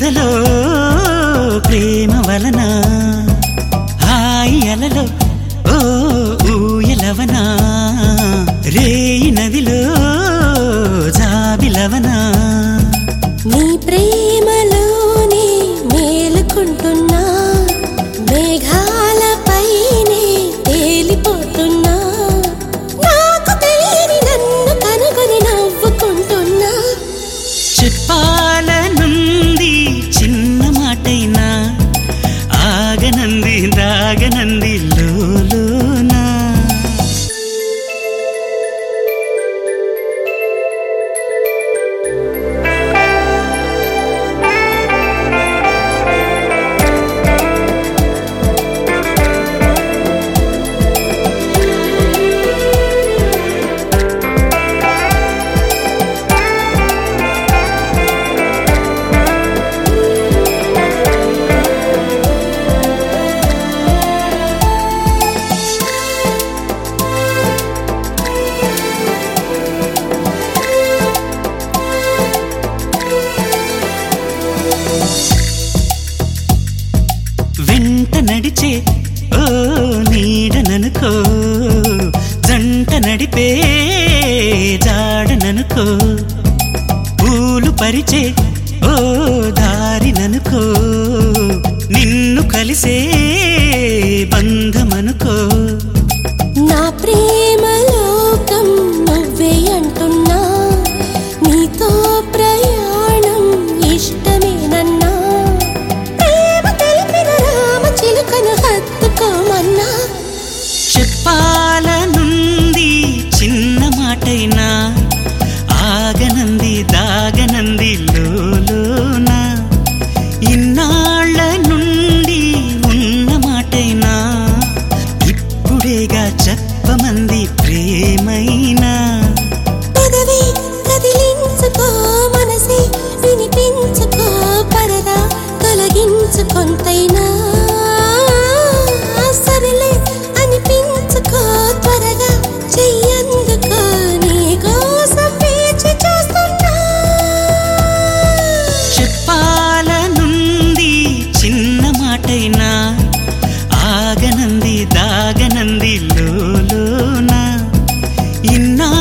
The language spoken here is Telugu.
కలలో ప్రేమ వలన హాయి అలలో ఓ ఊయలవనా రేయి నదిలో జాబిలవనా నీ ప్రేమలోనే మేలుకుంటున్నా మేఘాలపైనే తేలిపోతున్నా నాకు తెలియని నన్ను కనుగొని నవ్వుకుంటున్నా చెప్పాలనుంది చిన్న మాటైనా ఆగనంది దాగనంది లోలోనా వెంట నడిచే ఓ నీడననుకో జంట నడిపే జాడననుకో పూలు పరిచే ఓ దారిననుకో నిన్ను కలిసే బంధమనుకో నా ప్రేమ లోకం నువ్వే అంటున్నా నీతో ప్రయాణం ఇష్టమేనన్నా ప్రేమ తెలిపిన రామ చిలుకను హత్తుకోమన్నా చెప్పాలనుంది చిన్న మాటైనా ఆగనంది దాగనంది లోలోన ఇన్నాళ్ళ నుండి ఉన్న మాటైనా ఇప్పుడేగా చెప్పమంది ప్రేమైనా పెదవి కదిలించుకో మనసే వినిపించుకో పరదా తొలగించు కొంతైనా సరిలే అనిపించుకో త్వరగా చెయ్యందుకో నీ కోసం వేచి చూస్తున్నా చెప్పాలనుంది చిన్న మాటైనా ఆగనంది దాగనంది లోలోన ఇన్నా